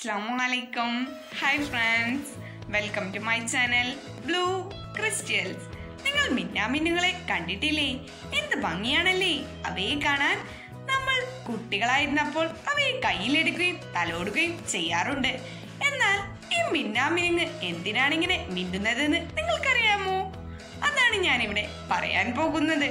അസ്സാമലൈക്കും hi friends welcome to my channel blue crystals നിങ്ങൾ മിന്നാമിന്നുകളെ കണ്ടിട്ടില്ലേ എന്ത് ഭംഗിയാണല്ലേ അവയെ കാണാൻ നമ്മൾ കുട്ടികളായിരുന്നപ്പോൾ അവയെ കയ്യിലെടുക്കുകയും തലോടുകയും ചെയ്യാറുണ്ട് എന്നാൽ ഈ മിന്നാമിനുങ്ങ് എന്തിനാണിങ്ങനെ മിന്നുന്നതെന്ന് നിങ്ങൾക്കറിയാമോ അതാണ് ഞാനിവിടെ പറയാൻ പോകുന്നത്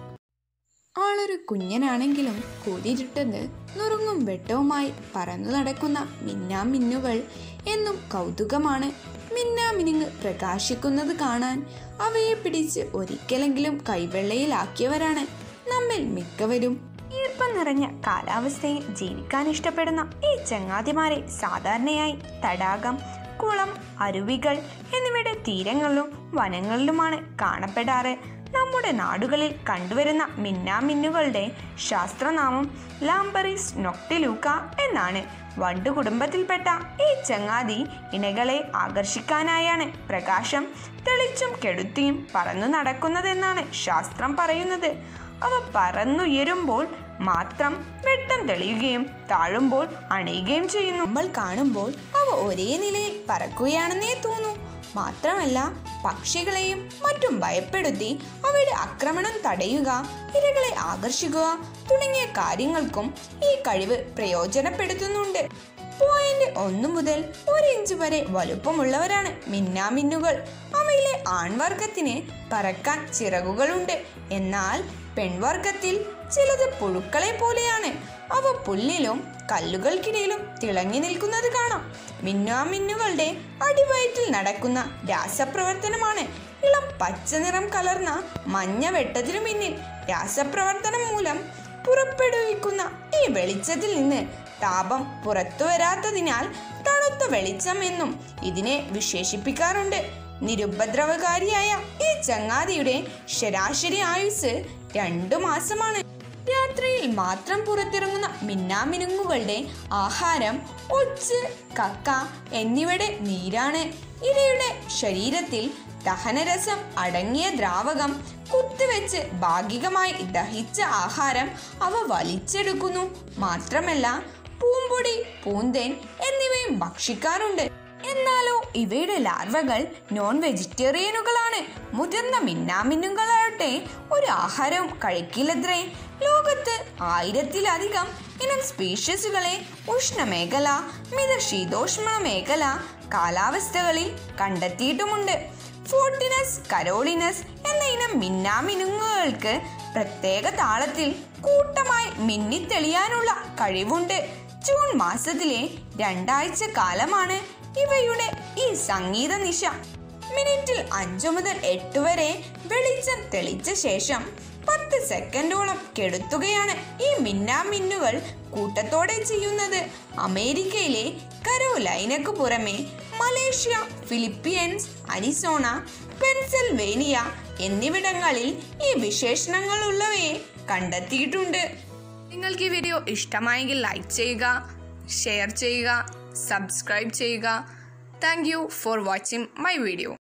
ആളൊരു കുഞ്ഞനാണെങ്കിലും കൂതിരുട്ടത് നുറുങ്ങും വെട്ടവുമായി പറന്നു നടക്കുന്ന മിന്നാമിന്നുകൾ എന്നും കൗതുകമാണ് മിന്നാമിനുങ്ങ് പ്രകാശിക്കുന്നത് കാണാൻ അവയെ പിടിച്ച് ഒരിക്കലെങ്കിലും കൈവെള്ളയിലാക്കിയവരാണ് നമ്മിൽ മിക്കവരും ഈർപ്പം നിറഞ്ഞ കാലാവസ്ഥയിൽ ജീവിക്കാൻ ഇഷ്ടപ്പെടുന്ന ഈ ചങ്ങാതിമാരെ സാധാരണയായി തടാകം കുളം അരുവികൾ എന്നിവയുടെ തീരങ്ങളിലും വനങ്ങളിലുമാണ് കാണപ്പെടാറ് നമ്മുടെ നാടുകളിൽ കണ്ടുവരുന്ന മിന്നാമിന്നുകളുടെ ശാസ്ത്രനാമം ലാംബറിസ് നൊക്ടിലൂക്ക എന്നാണ് വണ്ടു കുടുംബത്തിൽപ്പെട്ട ഈ ചങ്ങാതി ഇണകളെ ആകർഷിക്കാനായാണ് പ്രകാശം തെളിച്ചും കെടുത്തിയും പറന്നു നടക്കുന്നതെന്നാണ് ശാസ്ത്രം പറയുന്നത് അവ പറന്നുയരുമ്പോൾ മാത്രം വെട്ടം തെളിയുകയും താഴുമ്പോൾ അണയുകയും ചെയ്യുന്നു നമ്മൾ കാണുമ്പോൾ അവ ഒരേ നിലയിൽ പറക്കുകയാണെന്നേ തോന്നൂ മാത്രമല്ല പക്ഷികളെയും മറ്റും ഭയപ്പെടുത്തി അവയുടെ ആക്രമണം തടയുക ഇരകളെ ആകർഷിക്കുക തുടങ്ങിയ കാര്യങ്ങൾക്കും ഈ കഴിവ് പ്രയോജനപ്പെടുത്തുന്നുണ്ട് പോയിന്റ് ഒന്ന് മുതൽ ഒരു ഇഞ്ച് വരെ വലുപ്പമുള്ളവരാണ് മിന്നാമിന്നുകൾ അവയിലെ ആൺവർഗത്തിന് പറക്കാൻ ചിറകുകളുണ്ട് എന്നാൽ പെൺവർഗത്തിൽ ചിലത് പുഴുക്കളെ പോലെയാണ് അവ പുല്ലിലും കല്ലുകൾക്കിടയിലും തിളങ്ങി നിൽക്കുന്നത് കാണാം മിന്നാമിന്നുകളുടെ അടിവയറ്റിൽ നടക്കുന്ന രാസപ്രവർത്തനമാണ് ഇളം പച്ച നിറം കലർന്ന മഞ്ഞ വെട്ടത്തിനു പിന്നിൽ രാസപ്രവർത്തനം മൂലം പുറപ്പെടുവിക്കുന്ന ഈ വെളിച്ചത്തിൽ നിന്ന് താപം പുറത്തു വരാത്തതിനാൽ തണുത്ത വെളിച്ചം എന്നും ഇതിനെ വിശേഷിപ്പിക്കാറുണ്ട് നിരുപദ്രവകാരിയായ ഈ ചങ്ങാതിയുടെ ശരാശരി ആയുസ് രണ്ടു മാസമാണ് രാത്രിയിൽ മാത്രം പുറത്തിറങ്ങുന്ന മിന്നാമിനുങ്ങുകളുടെ ആഹാരം ഒച്ച് കക്ക എന്നിവയുടെ നീരാണ് ഇവയുടെ ശരീരത്തിൽ ദഹനരസം അടങ്ങിയ ദ്രാവകം കുത്തിവെച്ച് ഭാഗികമായി ദഹിച്ച ആഹാരം അവ വലിച്ചെടുക്കുന്നു മാത്രമല്ല പൂമ്പൊടി പൂന്തേൻ എന്നിവയും ഭക്ഷിക്കാറുണ്ട് എന്നാലോ ഇവയുടെ ലാർവകൾ നോൺ വെജിറ്റേറിയനുകളാണ് മുതിർന്ന മിന്നാമിന്നുകളാകട്ടെ ഒരു ആഹാരവും കഴിക്കില്ലത്രേ ലോകത്ത് ആയിരത്തിലധികം ഇനം സ്പീഷ്യസുകളെ ഉഷ്ണമേഖല മിത ശീതോഷ്ണ മേഖല കാലാവസ്ഥകളിൽ കണ്ടെത്തിയിട്ടുമുണ്ട് ഫോർട്ടിനസ് കരോളിനസ് എന്ന ഇനം മിന്നാമിനുങ്ങുകൾക്ക് പ്രത്യേക താളത്തിൽ കൂട്ടമായി മിന്നിത്തെളിയാനുള്ള കഴിവുണ്ട് ജൂൺ മാസത്തിലെ രണ്ടാഴ്ച കാലമാണ് ഇവയുടെ ഈ സംഗീത നിശ മിനിറ്റിൽ അഞ്ചു മുതൽ എട്ട് വരെ വെളിച്ചം തെളിച്ച ശേഷം പത്ത് സെക്കൻഡോളം കെടുത്തുകയാണ് ഈ മിന്നാമിന്നുകൾ കൂട്ടത്തോടെ ചെയ്യുന്നത് അമേരിക്കയിലെ കരോലൈനക്ക് പുറമെ മലേഷ്യ ഫിലിപ്പീൻസ് അരിസോണ പെൻസിൽവേനിയ എന്നിവിടങ്ങളിൽ ഈ വിശേഷണങ്ങളുള്ളവയെ കണ്ടെത്തിയിട്ടുണ്ട് നിങ്ങൾക്ക് ഈ വീഡിയോ ഇഷ്ടമായെങ്കിൽ ലൈക്ക് ചെയ്യുക ഷെയർ ചെയ്യുക സബ്സ്ക്രൈബ് ചെയ്യുക thank you for watching my video